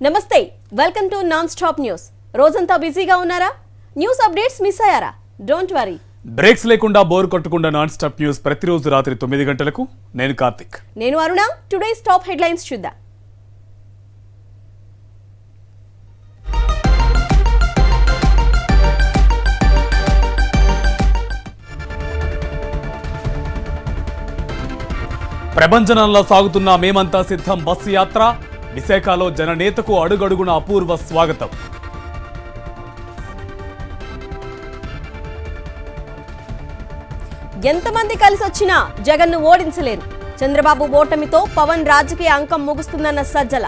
నమస్తే welcome to non stop news రోజంతా బిజీగా ఉన్నారా న్యూస్ అప్డేట్స్ మిస్ అయ్యారా డోంట్ వరీ బ్రేక్స్ లేకుండా బోర్ కొట్టకుండా నాన్ స్టాప్ న్యూస్ ప్రతిరోజు రాత్రి తొమ్మిది గంటలకు నేను కార్తిక్ నేను అరుణ టుడేస్ టాప్ హెడ్లైన్స్ చూద్దాం ప్రభంజనంలో సాగుతున్న మేమంతా సిద్ధం బస్సు యాత్ర విశాఖలో జననేతకు అడుగడుగున అపూర్వ స్వాగతం ఎంతమంది కలిసి వచ్చినా జగన్ను ఓడించలేరు చంద్రబాబు ఓటమితో పవన్ రాజకీయ అంకం ముగుస్తుందన్న సజ్జల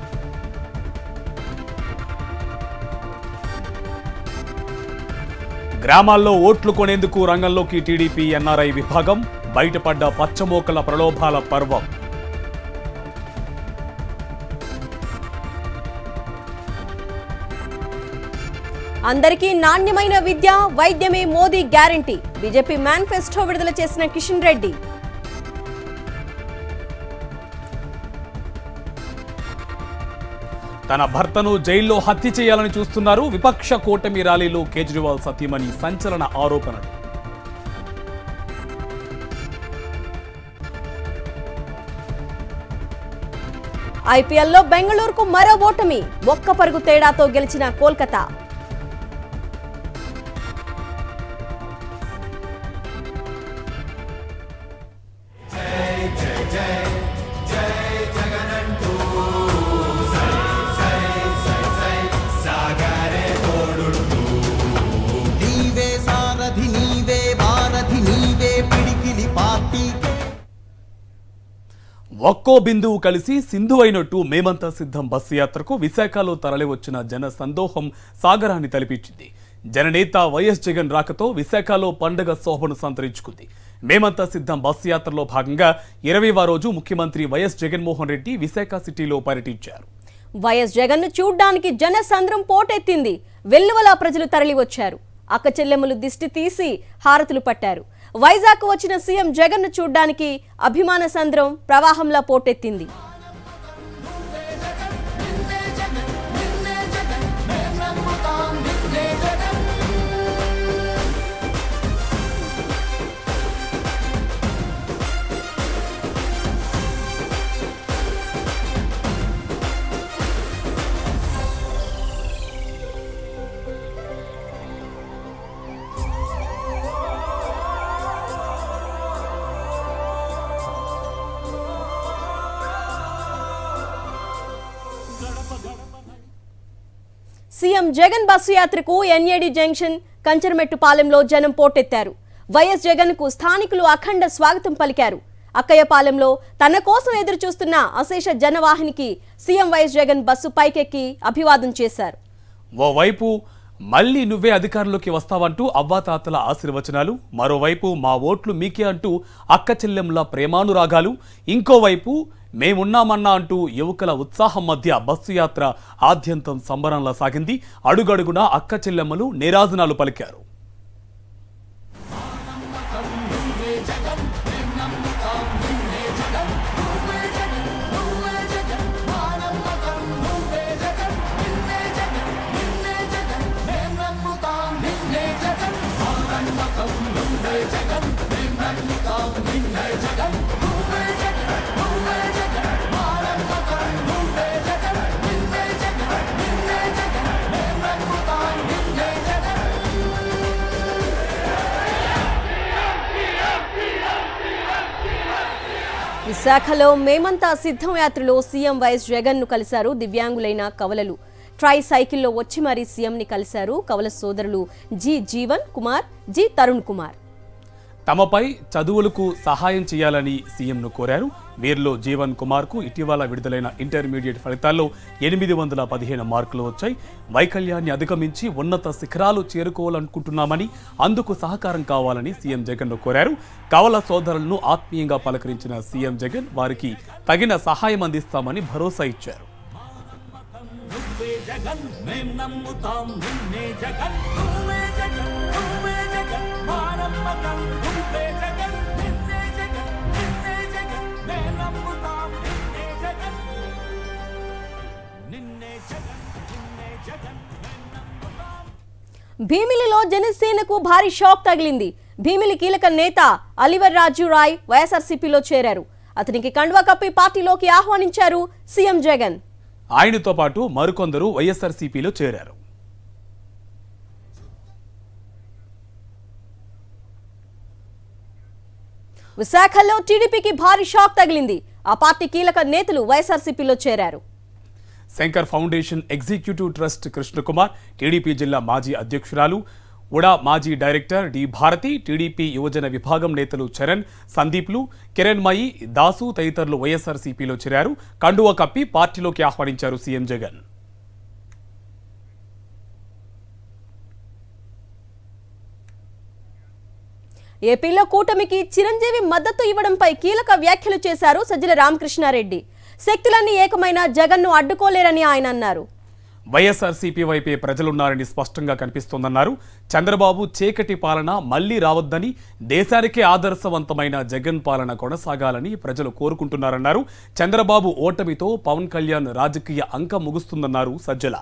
గ్రామాల్లో ఓట్లు కొనేందుకు రంగంలోకి టీడీపీ ఎన్ఆర్ఐ విభాగం బయటపడ్డ పచ్చమోకల ప్రలోభాల పర్వం అందరికీ నాణ్యమైన విద్య వైద్యమే మోదీ గ్యారంటీ బీజేపీ మేనిఫెస్టో విడుదల చేసిన కిషన్ రెడ్డి తన భర్తను జైల్లో హత్య చేయాలని చూస్తున్నారు విపక్ష కూటమి ర్యాలీలో కేజ్రీవాల్ సతీమణి సంచలన ఆరోపణలు ఐపీఎల్లో బెంగళూరుకు మరో ఓటమి ఒక్క పరుగు తేడాతో గెలిచిన కోల్కతా నీవే సారథి నీవే వారధి నీవే పిడికిలి పార్టీకే ఒక్కో బిందువు కలిసి సింధు అయినట్టు మేమంతా సిద్ధం బస్సు యాత్రకు విశాఖలో తరలివచ్చిన జన సందోహం సాగరాన్ని తలపించింది జననేత వైఎస్ జగన్ రాకతో విశాఖలో పండగ శోభను సంతరించుకుంది మేమంతా సిద్ధం బస్సు యాత్రలో భాగంగా ఇరవైవ రోజు ముఖ్యమంత్రి వైఎస్ జగన్మోహన్ రెడ్డి విశాఖ సిటీలో పర్యటించారు వైఎస్ జగన్ను చూడ్డానికి జన సంద్రం పోటెత్తింది వెల్లువలా ప్రజలు తరలివచ్చారు అక్క చెల్లెమ్మలు దిష్టి తీసి హారతులు పట్టారు వైజాగ్ వచ్చిన సీఎం జగన్ను చూడ్డానికి అభిమాన సంద్రం ప్రవాహంలా పోటెత్తింది సీఎం జగన్ బస్సు యాత్రకు ఎన్ఏడి జంక్షన్ కంచరమెట్టుపాలెంలో జనం పోటెత్తారు వైఎస్ జగన్ కు స్థానికులు అఖండ స్వాగతం పలికారు అక్కయ్యపాలెంలో తన కోసం ఎదురు చూస్తున్న అశేష జనవాహినికి సీఎం వైఎస్ జగన్ బస్సు పైకెక్కి అభివాదం చేశారు ఓవైపు మళ్ళీ నువ్వే అధికారంలోకి వస్తావంటూ అవ్వాతాతల ఆశీర్వచనాలు మరోవైపు మా ఓట్లు మీకే అంటూ అక్క చెల్లెంల ప్రేమానురాగాలు ఇంకోవైపు మేమున్నామన్నా అంటూ యువకుల ఉత్సాహం మధ్య బస్సు యాత్ర ఆద్యంతం సంబరంలా సాగింది అడుగడుగునా అక్క చెల్లెమ్మలు నిరాజనాలు పలికారు విశాఖలో మేమంతా సిద్ధం యాత్రలో సీఎం వైఎస్ జగన్ ను కలిశారు దివ్యాంగులైన కవలలు ట్రై సైకిల్లో వచ్చి మరీ సీఎం ని కలిశారు కవల సోదరులు జి జీవన్ కుమార్ జి తరుణ్ కుమార్ తమపై చదువులకు సహాయం చేయాలని సీఎంను కోరారు వీరిలో జీవన్ కుమార్కు ఇటీవల విడుదలైన ఇంటర్మీడియట్ ఫలితాల్లో ఎనిమిది వందల పదిహేను మార్కులు వచ్చాయి వైకల్యాన్ని అధిగమించి ఉన్నత శిఖరాలు చేరుకోవాలనుకుంటున్నామని అందుకు సహకారం కావాలని సీఎం జగన్ను కోరారు కవల సోదరులను ఆత్మీయంగా పలకరించిన సీఎం జగన్ వారికి తగిన సహాయం అందిస్తామని భరోసా ఇచ్చారు నువ్వే జగన్ మేం నమ్ముతాం నిన్నే జగన్ నువ్వే జగన్ నువ్వే జగన్ మా నమ్మకం నువ్వే జగన్ నిన్నే జగన్ నిన్నే జగన్ మేం నమ్ముతాం నిన్నే జగన్ నిన్నే భీమిలిలో జనసేనకు భారీ షాక్ తగిలింది భీమిలి కీలక నేత అలివర్ రాజు రాయ్ వైఎస్ఆర్సీపీలో చేరారు అతనికి కండువా కప్పి పార్టీలోకి ఆహ్వానించారు సీఎం జగన్ ఆయనతో పాటు మరికొందరు వైఎస్ఆర్సీపీలో చేరారు విశాఖలో టీడీపీకి భారీ షాక్ తగిలింది ఆ పార్టీ కీలక నేతలు వైఎస్ఆర్సీపీలో చేరారు Shankar foundation executive trust Krishnakumar TDP జిల్లా మాజీ అధ్యక్షురాలు ఉడా మాజీ డైరెక్టర్ డి భారతి టీడీపీ యువజన విభాగం నేతలు చరణ్ సందీప్లు కిరణ్మయి దాసు తదితరులు వైఎస్ఆర్సీపీలో చేరారు కండువ కప్పి పార్టీలోకి ఆహ్వానించారు సీఎం జగన్ ఏపీలో కూటమికి చిరంజీవి మద్దతు ఇవ్వడంపై కీలక వ్యాఖ్యలు చేశారు సజ్జల రామకృష్ణారెడ్డి శక్తులన్నీ ఏకమైన జగన్ను అడ్డుకోలేరని ఆయన అన్నారు వైఎస్ఆర్సీపీ వైపే ప్రజలున్నారని స్పష్టంగా కనిపిస్తోందన్నారు చంద్రబాబు చీకటి పాలన మళ్లీ రావద్దని దేశానికే ఆదర్శవంతమైన జగన్ పాలన కొనసాగాలని ప్రజలు కోరుకుంటున్నారన్నారు చంద్రబాబు ఓటమితో పవన్ కళ్యాణ్ రాజకీయ అంకం ముగుస్తుందన్నారు సజ్జల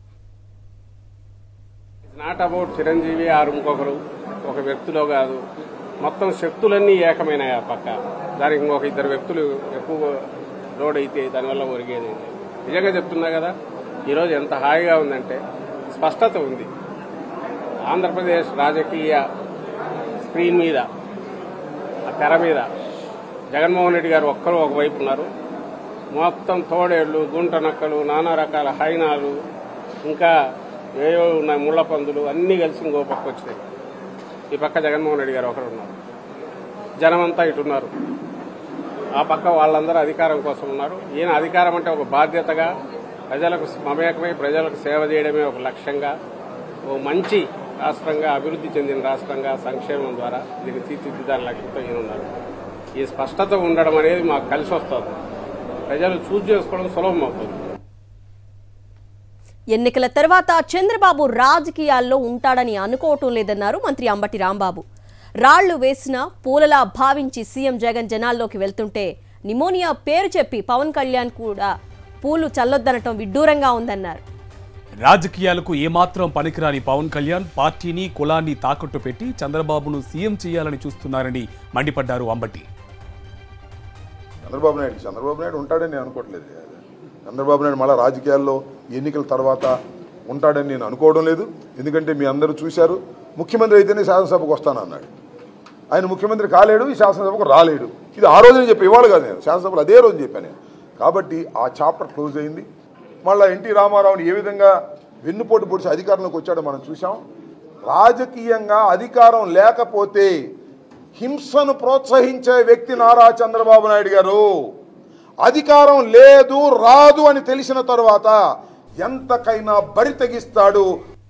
నాట్ అబౌట్ చిరంజీవి ఆరు ఇంకొకరు ఒక వ్యక్తిలో కాదు మొత్తం శక్తులన్నీ ఏకమైనాయి ఆ పక్క దానికి ఇంకొక ఇద్దరు వ్యక్తులు ఎక్కువ లోడ్ అయితే దానివల్ల ఒరిగేది ఏంటి? నిజంగా చెప్తున్నా కదా ఈరోజు ఎంత హాయిగా ఉందంటే స్పష్టత ఉంది ఆంధ్రప్రదేశ్ రాజకీయ స్క్రీన్ మీద ఆ తెర మీద జగన్మోహన్ రెడ్డి గారు ఒక్కరు ఒకవైపు ఉన్నారు మొత్తం తోడేళ్లు గుంట నక్కలు నానా రకాల హైనాలు ఇంకా ఏవో ఉన్నాయి ముళ్ళ పందులు అన్నీ కలిసి ఇంకో పక్క వచ్చినాయి ఈ పక్క జగన్మోహన్ రెడ్డి గారు ఒకరు ఉన్నారు జనమంతా ఇటున్నారు ఆ పక్క వాళ్ళందరూ అధికారం కోసం ఉన్నారు ఈయన అధికారం అంటే ఒక బాధ్యతగా ప్రజలకు మమేకమై ప్రజలకు సేవ చేయడమే ఒక లక్ష్యంగా ఓ మంచి రాష్ట్రంగా అభివృద్ధి చెందిన రాష్ట్రంగా సంక్షేమం ద్వారా దీన్ని తీర్చిదిద్దాలని లక్ష్యంతో ఈయన ఉన్నారు ఈ స్పష్టత ఉండడం అనేది మాకు కలిసి వస్తుంది ప్రజలు చూజ్ చేసుకోవడం సులభం అవుతుంది ఎన్నికల తర్వాత చంద్రబాబు రాజకీయాల్లో ఉంటాడని అనుకోవటం లేదన్నారు మంత్రి అంబటి రాంబాబు రాళ్లు వేసిన పూలలా భావించి సీఎం జగన్ జనాల్లోకి వెళ్తుంటే నిమోనియా పేరు చెప్పి పవన్ కళ్యాణ్ కూడా పూలు చల్లొద్దనటం విడ్డూరంగా ఉందన్నారు రాజకీయాలకు ఏమాత్రం పనికిరాని పవన్ కళ్యాణ్ పార్టీని కులాన్ని తాకట్టు పెట్టి చంద్రబాబును సీఎం చేయాలని చూస్తున్నారని మండిపడ్డారు అంబటి చంద్రబాబు నాయుడు చంద్రబాబు నాయుడు ఉంటాడని నేను అనుకోవట్లేదు చంద్రబాబు నాయుడు మళ్ళీ రాజకీయాల్లో ఎన్నికల తర్వాత ఉంటాడని నేను అనుకోవడం లేదు ఎందుకంటే మీ అందరూ చూశారు ముఖ్యమంత్రి అయితేనే శాసనసభకు వస్తానన్నాడు ఆయన ముఖ్యమంత్రి కాలేడు ఈ శాసనసభకు రాలేడు ఇది ఆ రోజునే చెప్పి ఇవాళ కాదు నేను శాసనసభలో అదే రోజు చెప్పాను నేను కాబట్టి ఆ చాప్టర్ క్లోజ్ అయింది మళ్ళీ ఎన్టీ రామారావుని ఏ విధంగా వెన్నుపోటు పొడిచి అధికారంలోకి వచ్చాడో మనం చూసాం రాజకీయంగా అధికారం లేకపోతే హింసను ప్రోత్సహించే వ్యక్తి నారా చంద్రబాబు నాయుడు గారు అధికారం లేదు రాదు అని తెలిసిన తరువాత ఎంతకైనా బరి తెగిస్తాడు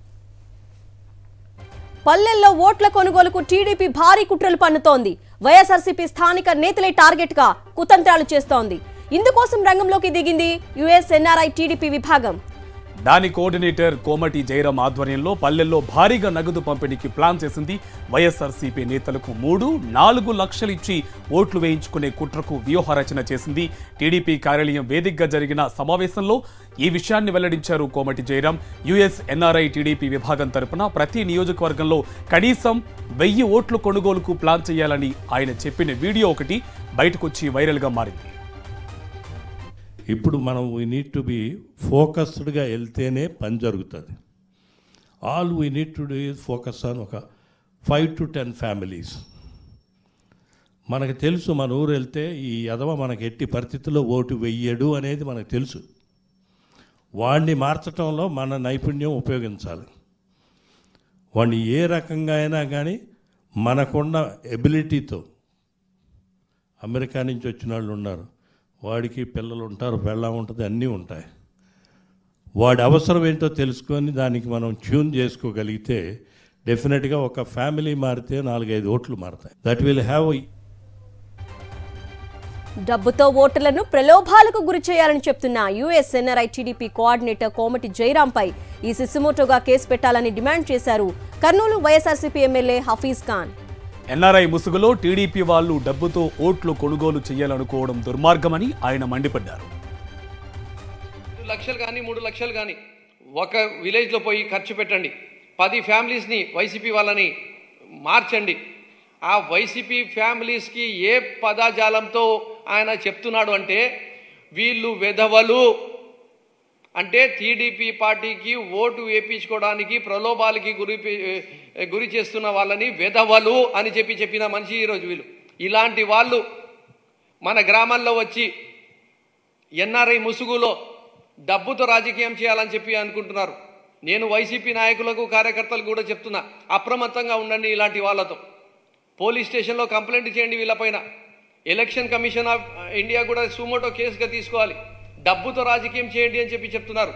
పల్లెల్లో ఓట్ల కొనుగోలుకు టీడీపీ భారీ కుట్రలు పన్నుతోంది వైఎస్ఆర్సీపీ స్థానిక నేతలే టార్గెట్ గా కుతంత్రాలు చేస్తోంది ఇందుకోసం రంగంలోకి దిగింది యుఎస్ ఎన్ఆర్ఐ టీడీపీ విభాగం దాని కోఆర్డినేటర్ కోమటి జయరాం ఆధ్వర్యంలో పల్లెల్లో భారీగా నగదు పంపిణీకి ప్లాన్ చేసింది వైఎస్ఆర్సీపీ నేతలకు మూడు నాలుగు లక్షలు ఇచ్చి ఓట్లు వేయించుకునే కుట్రకు వ్యూహరచన చేసింది టీడీపీ కార్యాలయం వేదికగా జరిగిన సమావేశంలో ఈ విషయాన్ని వెల్లడించారు Komati Jayaram US NRI TDP విభాగం తరపున ప్రతి నియోజకవర్గంలో కనీసం వెయ్యి ఓట్లు కొనుగోలుకు ప్లాన్ చేయాలని ఆయన చెప్పిన వీడియో ఒకటి బయటకొచ్చి వైరల్గా మారింది ఇప్పుడు మనం వీ నీడ్ టు బి ఫోకస్డ్గా వెళ్తేనే పని జరుగుతుంది all we need to do is focus on ఒక ఫైవ్ టు టెన్ ఫ్యామిలీస్ మనకు తెలుసు మన ఊరు వెళ్తే ఈ ఎదవ మనకి ఎట్టి పరిస్థితుల్లో ఓటు వెయ్యడు అనేది మనకు తెలుసు వాడిని మార్చటంలో మన నైపుణ్యం ఉపయోగించాలి వాడిని ఏ రకంగా అయినా కానీ మనకున్న ఎబిలిటీతో అమెరికా నుంచి వచ్చిన వాళ్ళు ఉన్నారు వాడికి పిల్లలు ఉంటారు పెళ్ళం ఉంటుంది అన్నీ ఉంటాయి వాడి అవసరం ఏంటో తెలుసుకొని దానికి మనం ట్యూన్ చేసుకోగలిగితే డెఫినెట్గా ఒక ఫ్యామిలీ మారితే నాలుగైదు ఓట్లు మారుతాయి దట్ విల్ హ్యావ్ డబ్బుతో ఓటర్లను ప్రలోభాలకు గురి చేయాలని చెప్తున్న US NRI TDP coordinator Komati జైరాంపై ఈ సిస్సుమోటోగా కేసు పెట్టాలని డిమాండ్ చేశారు Kurnool YSRCP MLA Hafeez Khan NRI ముసుగులో టీడీపీ వాళ్ళు డబ్బుతో ఓట్లు కొనుగోలు చేయాలనుకోవడం దుర్మార్గమని ఆయన మండిపడ్డారు రెండు లక్షలు కానీ మూడు లక్షలు కానీ ఒక విలేజ్లో పోయి ఖర్చు పెట్టండి పది ఫ్యామిలీస్ని వైసీపీ వాళ్ళని మార్చండి ఆ వైసీపీ ఫ్యామిలీస్కి ఏ పదాజాలంతో ఆయన చెప్తున్నాడు అంటే వీళ్ళు వెధవలు అంటే టీడీపీ పార్టీకి ఓటు వేయించుకోవడానికి ప్రలోభాలకి గురి గురి చేస్తున్న వాళ్ళని వెధవలు అని చెప్పి చెప్పిన మనిషి ఈరోజు వీళ్ళు ఇలాంటి వాళ్ళు మన గ్రామాల్లో వచ్చి ఎన్ఆర్ఐ ముసుగులో డబ్బుతో రాజకీయం చేయాలని చెప్పి అనుకుంటున్నారు నేను వైసీపీ నాయకులకు కార్యకర్తలకు కూడా చెప్తున్నా అప్రమత్తంగా ఉండండి ఇలాంటి వాళ్ళతో పోలీస్ స్టేషన్లో కంప్లైంట్ చేయండి వీళ్ళపైన ఎలక్షన్ కమిషన్ ఆఫ్ ఇండియా కూడా సుమోటో కేసుగా తీసుకోవాలి డబ్బుతో రాజకీయం చేయండి అని చెప్పి చెప్తున్నారు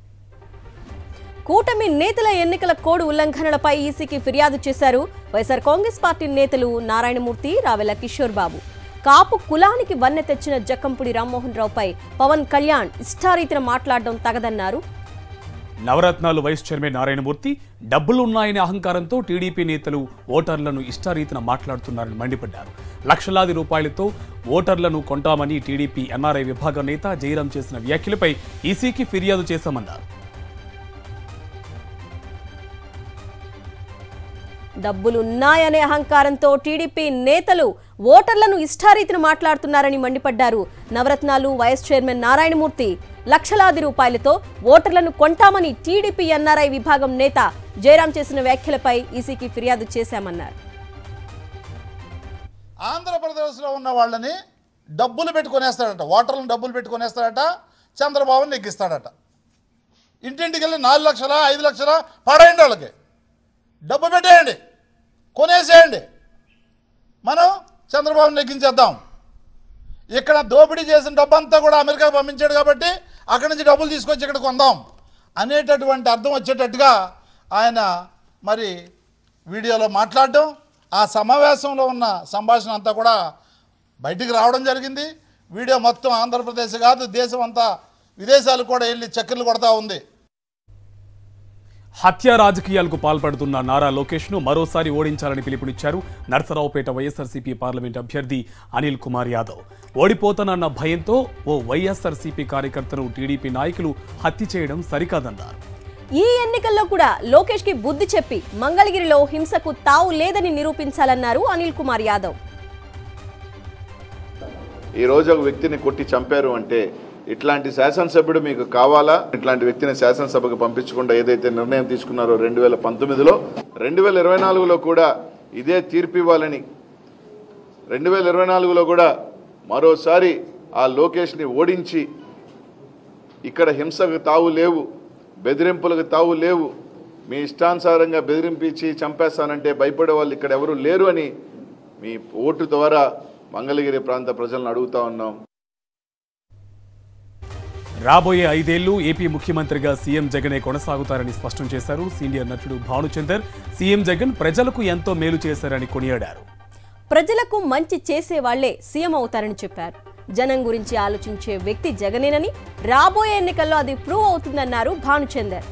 కూటమి నేతల ఎన్నికల కోడ్ ఉల్లంఘనలపై ఈసీకి ఫిర్యాదు చేశారు వైఎస్ఆర్ కాంగ్రెస్ పార్టీ నేతలు నారాయణమూర్తి రావెల కిషోర్ బాబు కాపు కులానికి వన్నె తెచ్చిన జక్కంపుడి రామ్మోహన్ రావుపై పవన్ కళ్యాణ్ ఇష్టారీతిన మాట్లాడడం తగదన్నారు నవరత్నాలు వైస్ చైర్మన్ నారాయణమూర్తి డబ్బులున్నాయనే అహంకారంతో టీడీపీ నేతలు ఓటర్లను ఇష్టారీతిన మాట్లాడుతున్నారని మండిపడ్డారు లక్షలాది రూపాయలతో ఓటర్లను కొంటామని టీడీపీ ఎన్ఆర్ఐ విభాగం నేత జయరాం చేసిన వ్యాఖ్యలపై ఈసీకి ఫిర్యాదు చేశామన్నారు డబ్బులున్నాయనే అహంకారంతో టీడీపీ నేతలు ఓటర్లను ఇష్టారీతిన మాట్లాడుతున్నారని మండిపడ్డారు నవరత్నాలు వైస్ చైర్మన్ నారాయణమూర్తి లక్షలాది రూపాయలతో ఓటర్లను కొంటామని టీడీపీ ఎన్ఆర్ఐ విభాగం నేత జయరాం చేసిన వ్యాఖ్యలపై ఈసీకి ఫిర్యాదు చేశామన్నారు ఆంధ్రప్రదేశ్లో ఉన్న వాళ్ళని డబ్బులు పెట్టుకొనేస్తాడట ఓటర్లను డబ్బులు పెట్టుకొనేస్తాడట చంద్రబాబు నెగ్గిస్తాడట ఇంటింటికి వెళ్ళి నాలుగు లక్షల ఐదు లక్షల పడేయండి వాళ్ళకి డబ్బు పెట్టేయండి కొనేసేయండి మనం చంద్రబాబు నెగ్గించేద్దాం ఇక్కడ దోపిడీ చేసిన డబ్బు అంతా కూడా అమెరికా పంపించాడు కాబట్టి అక్కడి నుంచి డబ్బులు తీసుకొచ్చి ఇక్కడ కొందాం అనేటటువంటి అర్థం వచ్చేటట్టుగా ఆయన మరి వీడియోలో మాట్లాడడం ఆ సమావేశంలో ఉన్న సంభాషణ అంతా కూడా బయటికి రావడం జరిగింది వీడియో మొత్తం ఆంధ్రప్రదేశ్ కాదు దేశం అంతా విదేశాలకు కూడా వెళ్ళి చక్కర్లు కొడతా ఉంది హత్య రాజకీయాలకు పాల్పడుతున్న నారా లోకేష్ ను మరోసారి ఓడించాలని పిలుపునిచ్చారు నర్సరావుపేట వైఎస్ఆర్సీపీ పార్లమెంట్ అభ్యర్థి అనిల్ కుమార్ యాదవ్ ఓడిపోతానన్న భయంతో ఓ వైఎస్ఆర్సీపీ కార్యకర్తను టీడీపీ నాయకులు హత్య చేయడం సరికాదన్నారు ఈ ఎన్నికల్లో కూడా లోకేష్ కి బుద్ధి చెప్పి మంగళగిరిలో హింసకు తావు లేదని నిరూపించాలన్నారు అనిల్ కుమార్ యాదవ్ ఈ రోజు ఒక వ్యక్తిని కొట్టి చంపారు అంటే ఇట్లాంటి శాసనసభ్యుడు మీకు కావాలా ఇట్లాంటి వ్యక్తిని శాసనసభకు పంపించకుండా ఏదైతే నిర్ణయం తీసుకున్నారో రెండు వేల పంతొమ్మిదిలో రెండు వేల ఇరవై నాలుగులో కూడా ఇదే తీర్పు ఇవ్వాలని రెండు వేల ఇరవై నాలుగులో కూడా మరోసారి ఆ లోకేష్ని ఓడించి ఇక్కడ హింసకు తావు లేవు బెదిరింపులకు తావు లేవు మీ ఇష్టానుసారంగా బెదిరింపించి చంపేస్తానంటే భయపడే వాళ్ళు ఇక్కడ ఎవరు లేరు అని మీ ఓటు ద్వారా మంగళగిరి ప్రాంత ప్రజలను అడుగుతా ఉన్నాం రాబోయే ఐదేళ్లు ఏపీ ముఖ్యమంత్రిగా సీఎం జగనే కొనసాగుతారని స్పష్టం చేశారు సీనియర్ నటుడు భానుచందర్ సీఎం జగన్ ప్రజలకు ఎంతో మేలు చేశారని కొనియాడారు ప్రజలకు మంచి చేసే వాళ్లే సీఎం అవుతారని చెప్పారు జనం గురించి ఆలోచించే వ్యక్తి జగనేనని రాబోయే ఎన్నికల్లో అది ప్రూవ్ అవుతుందన్నారు భానుచందర్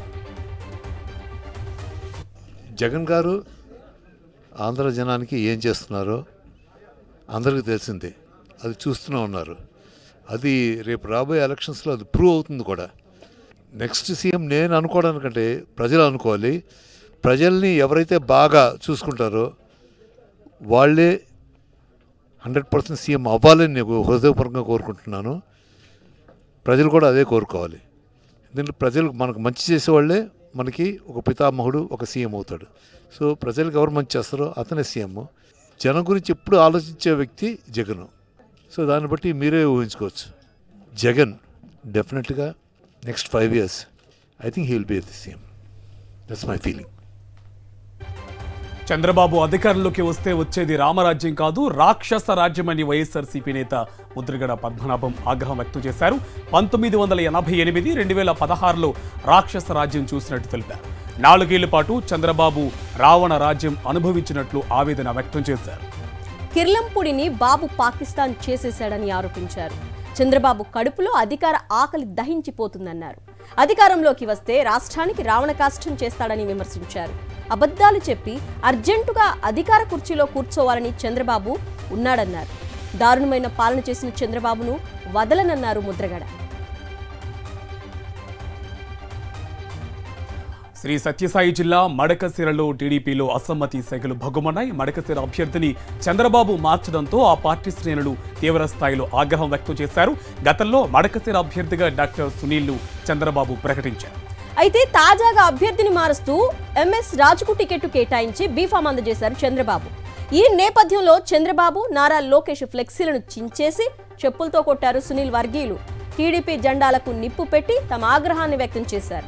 జగన్ గారు ఆంధ్ర జనానికి ఏం చేస్తున్నారో అందరికీ తెలిసిందే అది చూస్తూనే ఉన్నారు అది రేపు రాబోయే ఎలక్షన్స్లో అది ప్రూవ్ అవుతుంది కూడా నెక్స్ట్ సీఎం నేను అనుకోవడానికంటే ప్రజలు అనుకోవాలి ప్రజల్ని ఎవరైతే బాగా చూసుకుంటారో వాళ్ళే హండ్రెడ్ పర్సెంట్ సీఎం అవ్వాలని నేను హృదయపూర్వకంగా కోరుకుంటున్నాను ప్రజలు కూడా అదే కోరుకోవాలి ఎందుకంటే ప్రజలు మనకు మంచి చేసేవాళ్ళే మనకి ఒక పితామహుడు ఒక సీఎం అవుతాడు సో ప్రజలకు ఎవరు మంచి చేస్తారో అతనే సీఎం జనం గురించి ఎప్పుడు ఆలోచించే వ్యక్తి జగన్ సో దాన్ని బట్టి మీరే ఊహించుకోవచ్చు జగన్ డెఫినెట్గా next five years I think he will be the CM that's my feeling Chandrababu అధికారంలోకి వస్తే వచ్చేది రామరాజ్యం కాదు రాక్షస రాజ్యమని వైఎస్ఆర్సీపీ నేత ముద్రగడ పద్మనాభం ఆగ్రహం వ్యక్తం చేశారు పంతొమ్మిది వందల ఎనభై ఎనిమిది రెండు వేల పదహారులో రాక్షస రాజ్యం చూసినట్టు తెలిపారు నాలుగేళ్ల పాటు చంద్రబాబు రావణ రాజ్యం అనుభవించినట్లు ఆవేదన వ్యక్తం చేశారు కిర్లంపూడిని బాబు పాకిస్తాన్ చేసేశాడని ఆరోపించారు చంద్రబాబు కడుపులో అధికార ఆకలి దహించిపోతుందన్నారు అధికారంలోకి వస్తే రాష్ట్రానికి రావణ కాష్టం చేస్తాడని విమర్శించారు అబద్ధాలు చెప్పి అర్జెంటుగా అధికార కుర్చీలో కూర్చోవాలని చంద్రబాబు ఉన్నాడన్నారు దారుణమైన పాలన చేసిన చంద్రబాబును వదలనన్నారు ముద్రగడ శ్రీ సత్యసాయి జిల్లా మడకసిరలో టీడీపీలో అసమ్మతి సెగలు భగ్గుమన్నాయి మడకసిర అభ్యర్థిని చంద్రబాబు మార్చడంతో ఆ పార్టీ శ్రేణులు తీవ్ర స్థాయిలో ఆగ్రహం వ్యక్తం చేశారు గతంలో మడకసిర అభ్యర్థిగా డాక్టర్ సునీల్ను చంద్రబాబు ప్రకటించారు అయితే తాజాగా అభ్యర్థిని మారుస్తూ ఎంఎస్ రాజుకు టికెట్ కేటాయించి బీఫామ్ అందజేశారు చంద్రబాబు ఈ నేపథ్యంలో చంద్రబాబు నారా లోకేష్ ఫ్లెక్సీలను చించేసి చెప్పులతో కొట్టారు సునీల్ వర్గీయులు టీడీపీ జెండాలకు నిప్పు పెట్టి తమ ఆగ్రహాన్ని వ్యక్తం చేశారు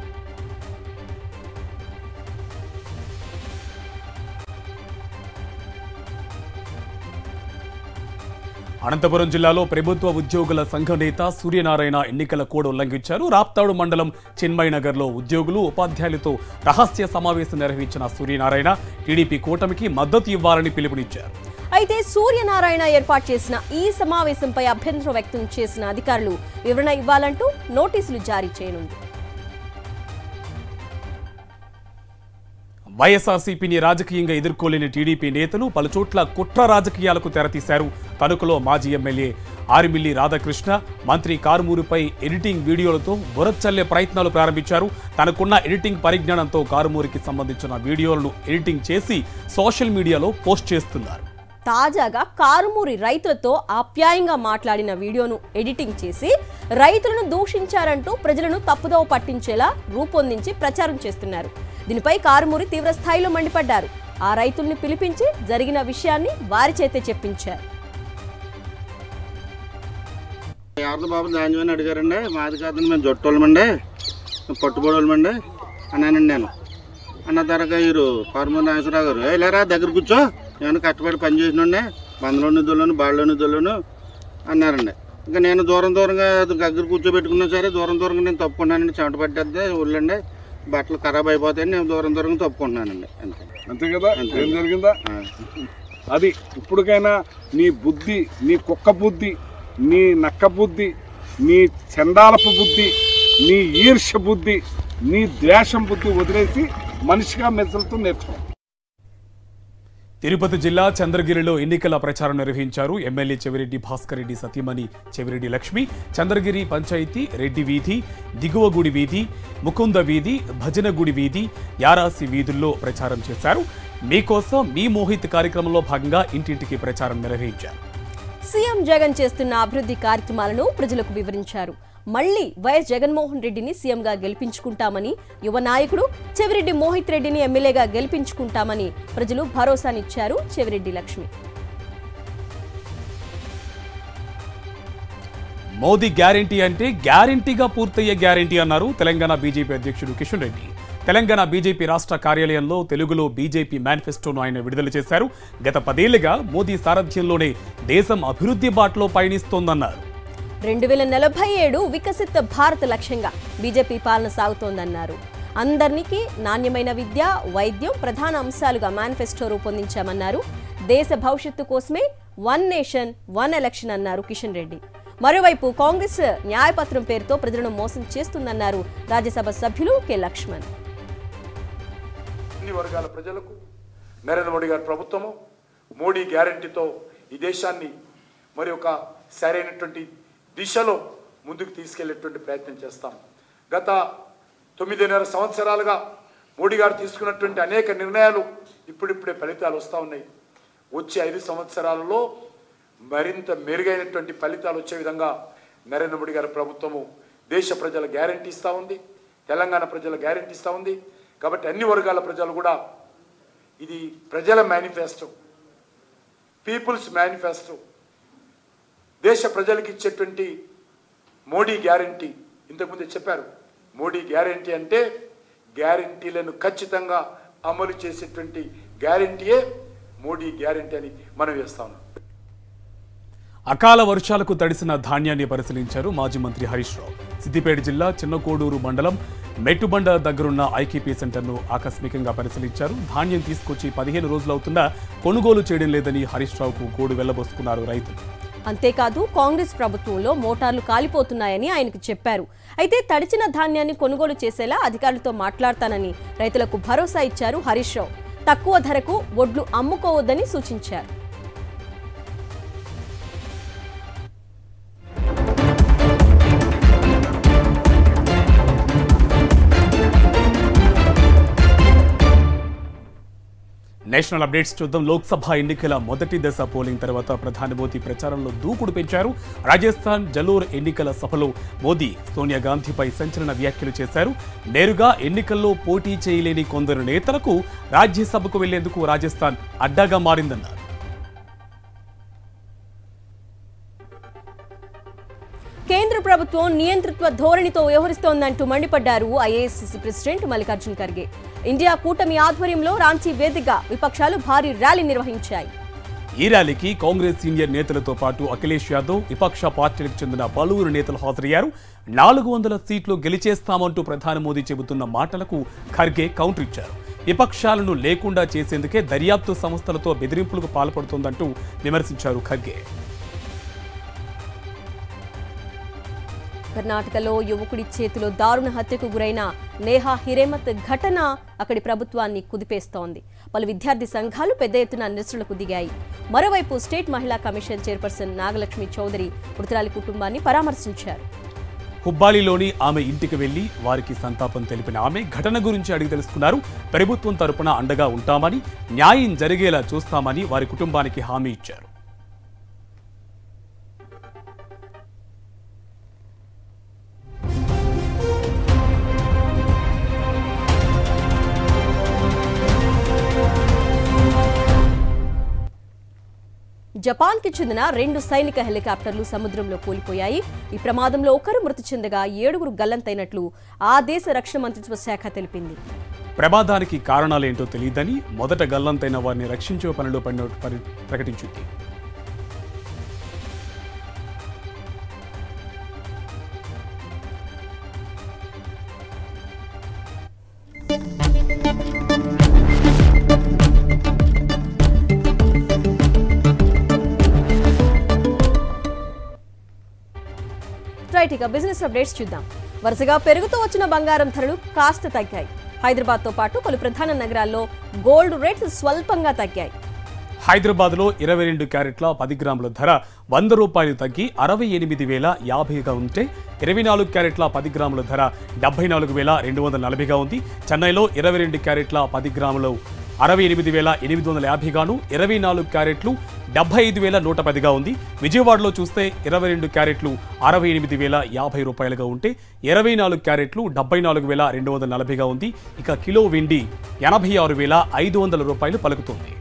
అనంతపురం జిల్లాలో ప్రభుత్వ ఉద్యోగుల సంఘ నేత సూర్యనారాయణ ఎన్నికల కోడ్ ఉల్లంఘించారు రాప్తాడు మండలం చిన్మయ్ నగర్లో ఉద్యోగులు ఉపాధ్యాయులతో రహస్య సమావేశం నిర్వహించిన సూర్యనారాయణ టీడీపీ కూటమికి మద్దతు ఇవ్వాలని పిలుపునిచ్చారు అయితే సూర్యనారాయణ ఏర్పాటు చేసిన ఈ సమావేశంపై అభ్యంతరం వ్యక్తం చేసిన అధికారులు వివరణ ఇవ్వాలంటూ నోటీసులు జారీ చేయనుంది వైఎస్ఆర్సీపీని రాజకీయంగా ఎదుర్కోలేని టీడీపీ నేతలు పలుచోట్ల కుట్ర రాజకీయాలకు తెరతీశారు తణుకులో మాజీ ఎమ్మెల్యే ఆరిమిల్లి రాధాకృష్ణ మంత్రి కారుమూరుపై ఎడిటింగ్ వీడియోలతో బురచల్లే ప్రయత్నాలు ప్రారంభించారు తనకున్న ఎడిటింగ్ పరిజ్ఞానంతో కారుమూరికి సంబంధించిన వీడియోలను ఎడిటింగ్ చేసి సోషల్ మీడియాలో పోస్ట్ చేస్తున్నారు తాజాగా కారుమూరి రైతులతో ఆప్యాయంగా మాట్లాడిన వీడియోను ఎడిటింగ్ చేసి రైతులను దూషించారంటూ ప్రజలను తప్పుదోవ పట్టించేలా రూపొందించి ప్రచారం చేస్తున్నారు దీనిపై కారుమూరి తీవ్ర స్థాయిలో మండిపడ్డారు ఆ రైతుల్ని పిలిపించి జరిగిన విషయాన్ని వారి చేతే చెప్పించారు ఎవరిది బాబు ధాన్యం అని అడిగారండి మాది కాదండి మేము జొట్టోళ్ళమండి పట్టుబడోళ్ళమండి అన్నానండి నేను అన్న తర్వాత వీరు పరమ నాగేశ్వరరావు గారు "ఏ, లేరా దగ్గర కూర్చో నేను కష్టపడి పని చేసినండి బందలోని దొల్లను బాళ్ళలోని దొల్లను అన్నారండి ఇంకా నేను దూరం దూరంగా దగ్గర కూర్చోబెట్టుకున్నా సరే దూరం దూరంగా నేను తప్పుకున్నానండి చెమట పట్టేద్దే ఒళ్ళండి బట్టలు ఖరాబ్ అయిపోతాయని నేను దూరం దూరంగా తప్పుకుంటున్నానండి అంతే అంతే కదా ఏం జరిగిందా అది ఇప్పటికైనా నీ బుద్ధి నీ కుక్క బుద్ధి నీ నక్క బుద్ధి నీ చండాలపు బుద్ధి నీ ఈర్ష్య బుద్ధి నీ ద్వేషం బుద్ధి వదిలేసి మనిషిగా మెచ్చలతో నేర్చుకో తిరుపతి జిల్లా చంద్రగిరిలో ఎన్నికల ప్రచారం నిర్వహించారు ఎమ్మెల్యే చెవిరెడ్డి భాస్కర్ రెడ్డి సతీమణి చెవిరెడ్డి లక్ష్మి చంద్రగిరి పంచాయతీ రెడ్డి వీధి దిగువగుడి వీధి ముకుంద వీధి భజనగుడి వీధి యారాసి వీధుల్లో ప్రచారం చేశారు మీకోసం మీ మోహిత్ కార్యక్రమంలో భాగంగా ఇంటింటికి ప్రచారం నిర్వహించారు సీఎం జగన్ చేస్తున్న అభివృద్ధి కార్యక్రమాలను ప్రజలకు వివరించారు మళ్లీ వైఎస్ జగన్మోహన్ రెడ్డిని సీఎంగా గెలిపించుకుంటామని యువ నాయకుడు చెవిరెడ్డి మోహిత్ రెడ్డిని ఎమ్మెల్యేగా గెలిపించుకుంటామని ప్రజలు భరోసానిచ్చారు చెవిరెడ్డి లక్ష్మి మోదీ గ్యారంటీ అంటే గ్యారంటీగా పూర్తయ్యే గ్యారంటీ అన్నారు తెలంగాణ బీజేపీ అధ్యక్షుడు కిషన్ రెడ్డి తెలంగాణ బీజేపీ రాష్ట్ర కార్యాలయంలో తెలుగులో బీజేపీ మేనిఫెస్టోను ఆయన విడుదల చేశారు గత పదేళ్లుగా మోదీ సారథ్యంలోనే దేశం అభివృద్ధి బాటలో పయనిస్తోందన్నారు రెండు వేల నలభై ఏడు వికసిత భారత్ లక్ష్యంగా బీజేపీ పాలన సాగుతోందన్నారు అందరికీ నాణ్యమైన విద్య వైద్యం ప్రధాన అంశాలుగా మేనిఫెస్టో రూపొందించామన్నారు దేశ భవిష్యత్తు కోసమే వన్ నేషన్ వన్ ఎలక్షన్ అన్నారు కిషన్ రెడ్డి మరోవైపు కాంగ్రెస్ న్యాయపత్రం పేరుతో ప్రజలను మోసం చేస్తుందన్నారు రాజ్యసభ సభ్యులు కె లక్ష్మణ్ అన్ని వర్గాల ప్రజలకు నరేంద్ర మోడీ గారి ప్రభుత్వము మోడీ గ్యారంటీతో ఈ దేశాన్ని మరి ఒక సరైనటువంటి దిశలో ముందుకు తీసుకెళ్లేటువంటి ప్రయత్నం చేస్తాం గత తొమ్మిదిన్నర సంవత్సరాలుగా మోడీ గారు తీసుకున్నటువంటి అనేక నిర్ణయాలు ఇప్పుడిప్పుడే ఫలితాలు వస్తూ ఉన్నాయి వచ్చే ఐదు సంవత్సరాలలో మరింత మెరుగైనటువంటి ఫలితాలు వచ్చే విధంగా నరేంద్ర మోడీ గారి ప్రభుత్వము దేశ ప్రజల గ్యారంటీ ఇస్తూ ఉంది తెలంగాణ ప్రజల గ్యారంటీ ఇస్తూ ఉంది కాబట్టి అన్ని వర్గాల ప్రజలు కూడా ఇది ప్రజల మేనిఫెస్టో పీపుల్స్ మేనిఫెస్టో దేశ ప్రజలకు ఇచ్చేటువంటి మోడీ గ్యారంటీ ఇంతకుముందే చెప్పారు మోడీ గ్యారంటీ అంటే గ్యారంటీలను ఖచ్చితంగా అమలు చేసేటువంటి గ్యారంటీయే మోడీ గ్యారంటీ అని మనం వేస్తా ఉన్నాం అకాల వర్షాలకు తడిసిన ధాన్యాన్ని పరిశీలించారు మాజీ మంత్రి హరీష్ రావు సిద్దిపేట జిల్లా చిన్నకోడూరు మండలం మెట్టుబండ దగ్గరున్న ఐకేపీ సెంటర్ను ఆకస్మికంగా పరిశీలించారు ధాన్యం తీసుకొచ్చి పదిహేను రోజులవుతున్నా కొనుగోలు చేయడం లేదని హరీష్ రావుకు గోడు వెళ్లబోసుకున్నారు రైతులు అంతేకాదు కాంగ్రెస్ ప్రభుత్వంలో మోటార్లు కాలిపోతున్నాయని ఆయనకు చెప్పారు అయితే తడిచిన ధాన్యాన్ని కొనుగోలు చేసేలా అధికారులతో మాట్లాడతానని రైతులకు భరోసా ఇచ్చారు హరీష్ రావు తక్కువ ధరకు వడ్లు అమ్ముకోవద్దని సూచించారు నేషనల్ అప్డేట్స్ చూద్దాం లోక్సభ ఎన్నికల మొదటి దశ పోలింగ్ తర్వాత ప్రధాని మోదీ ప్రచారంలో దూకుడు పెంచారు రాజస్థాన్ జలూర్ ఎన్నికల సభలో మోదీ సోనియా గాంధీపై సంచలన వ్యాఖ్యలు చేశారు నేరుగా ఎన్నికల్లో పోటీ చేయలేని కొందరు నేతలకు రాజ్యసభకు వెళ్లేందుకు రాజస్థాన్ అడ్డాగా మారిందన్నారు కేంద్ర ప్రభుత్వం నియంతృత్వ ధోరణితో వ్యవహరిస్తోందంటూ మండిపడ్డారు AICC president Mallikarjun Kharge India కూటమి ఆధ్వర్యంలో రాంచీ వేదికగా విపక్షాలు భారీ ర్యాలీ నిర్వహించాయి ఈ ర్యాలీకి కాంగ్రెస్ సీనియర్ నేతలతో పాటు అఖిలేష్ యాదవ్ విపక్ష పార్టీలకు చెందిన పలువురు నేతలు హాజరయ్యారు నాలుగు వందల సీట్లు గెలిచేస్తామంటూ ప్రధాని మోదీ చెబుతున్న మాటలకు ఖర్గే కౌంటర్ ఇచ్చారు విపక్షాలను లేకుండా చేసేందుకే దర్యాప్తు సంస్థలతో బెదిరింపులకు పాల్పడుతోందంటూ విమర్శించారు ఖర్గే కర్ణాటకలో యువకుడి చేతిలో దారుణ హత్యకు గురైన నేహా హిరేమత్ ఘటన అక్కడి ప్రభుత్వాన్ని కుదిపేస్తోంది పలు విద్యార్థి సంఘాలు పెద్ద ఎత్తున నిరసనలకు దిగాయి మరోవైపు స్టేట్ మహిళా కమిషన్ చైర్పర్సన్ నాగలక్ష్మి చౌదరి మృతురాలి కుటుంబాన్ని పరామర్శించారు హుబ్బాలిలోని ఆమె ఇంటికి వెళ్లి వారికి సంతాపం తెలిపిన ఆమె ఘటన గురించి అడిగి తెలుసుకున్నారు ప్రభుత్వం తరపున అండగా ఉంటామని న్యాయం జరిగేలా చూస్తామని వారి కుటుంబానికి హామీ ఇచ్చారు జపాన్కి చెందిన రెండు సైనిక హెలికాప్టర్లు సముద్రంలో కూలిపోయాయి ఈ ప్రమాదంలో ఒకరు మృతి చెందగా ఏడుగురు గల్లంతైనట్లు ఆ దేశ రక్షణ మంత్రిత్వ శాఖ తెలిపింది ప్రమాదానికి కారణాలేంటో తెలియదని మొదట గల్లంతైన వారిని రక్షించే పనిలో పడినట్టు పరి- ప్రకటించింది రైట్ ఇక బిజినెస్ అప్డేట్స్ చూద్దాం వరుసగా పెరుగుతూ వచ్చిన బంగారం ధరలు కాస్త తగ్గాయి హైదరాబాద్తో పాటు పలు ప్రధాన నగరాల్లో గోల్డ్ రేట్స్ స్వల్పంగా తగ్గాయి హైదరాబాద్లో ఇరవై రెండు క్యారెట్ల పది గ్రాముల ధర వంద రూపాయలు తగ్గి అరవై ఎనిమిది వేల యాభైగా ఉంటే ఇరవై నాలుగు క్యారెట్ల పది గ్రాముల ధర డెబ్బై నాలుగు వేల రెండు వందల నలభైగా ఉంది చెన్నైలో ఇరవై రెండు క్యారెట్ల పది గ్రాములు అరవై ఎనిమిది వేల ఎనిమిది వందల యాభైగాను ఇరవై నాలుగు క్యారెట్లు డెబ్బై ఐదు వేల నూట పదిగా ఉంది విజయవాడలో చూస్తే ఇరవై రెండు క్యారెట్లు అరవై ఎనిమిది వేల యాభై రూపాయలుగా ఉంటే ఇరవై నాలుగు క్యారెట్లు డెబ్బై నాలుగు వేల రెండు వందల నలభైగా ఉంది ఇక కిలో వెండి ఎనభై ఆరు వేల ఐదు వందల రూపాయలు పలుకుతుంది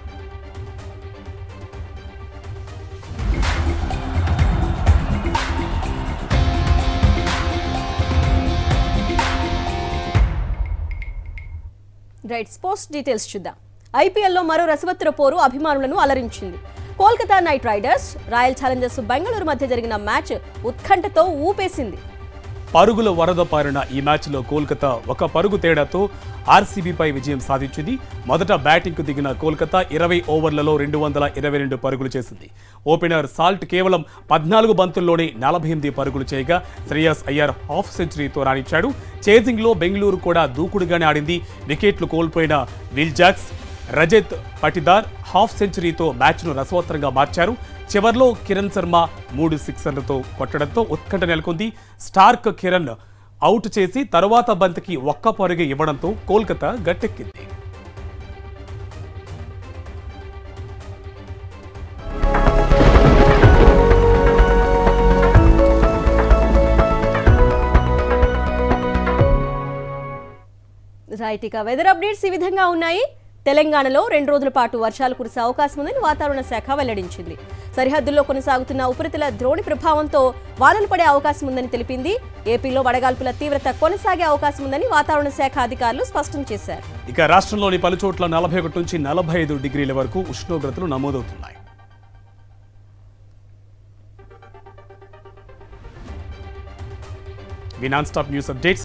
రైట్ స్పోర్ట్స్ డీటెయిల్స్ చూద్దాం ఐపీఎల్లో మరో రసవత్తర పోరు అభిమానులను అలరించింది Kolkata knight riders royal challengers Bengaluru మధ్య జరిగిన మ్యాచ్ ఉత్కంఠతో ఊపేసింది పరుగుల వరద పారిన ఈ మ్యాచ్లో కోల్కతా ఒక పరుగు తేడాతో ఆర్సీబీపై విజయం సాధించింది మొదట బ్యాటింగ్కు దిగిన కోల్కతా ఇరవై ఓవర్లలో రెండు వందల ఇరవై రెండు పరుగులు చేసింది ఓపెనర్ సాల్ట్ కేవలం పద్నాలుగు బంతుల్లోనే నలభై ఎనిమిది పరుగులు చేయగా శ్రేయస్ అయ్యర్ హాఫ్ సెంచరీతో రాణించాడు చేజింగ్లో బెంగళూరు కూడా దూకుడుగానే ఆడింది వికెట్లు కోల్పోయిన Will Jacks Rajat Patidar half సెంచరీతో మ్యాచ్ను రసవత్తరంగా మార్చారు చివర్లో కిరణ్ శర్మ మూడు సిక్సర్లతో కొట్టడంతో ఉత్కంఠ నెలకొంది స్టార్క్ కిరణ్ అవుట్ చేసి తరువాత బంతికి ఒక్క పరుగే ఇవ్వడంతో కోల్కతా గట్టెక్కింది రైట్ ఇక వెదర్ అప్డేట్స్ ఈ విధంగా ఉన్నాయి తెలంగాణలో రెండు రోజుల పాటు వర్షాలు కురిసే అవకాశం ఉందని వాతావరణ శాఖ వెల్లడించింది సరిహద్దుల్లో కొనసాగుతున్న ఉపరితల ద్రోణి ప్రభావంతో వానలు పడే అవకాశం ఉందని తెలిపింది ఏపీలో వడగాల్పుల తీవ్రత కొనసాగే అవకాశం ఉందని వాతావరణ శాఖ అధికారులు స్పష్టం చేశారు ఇక రాష్ట్రంలోని పలు చోట్ల నలభై ఒకటి నుంచి నలభై ఐదు డిగ్రీల వరకు ఉష్ణోగ్రతలు నమోదవుతున్నాయి వి నాన్ స్టాప్ న్యూస్ అప్డేట్స్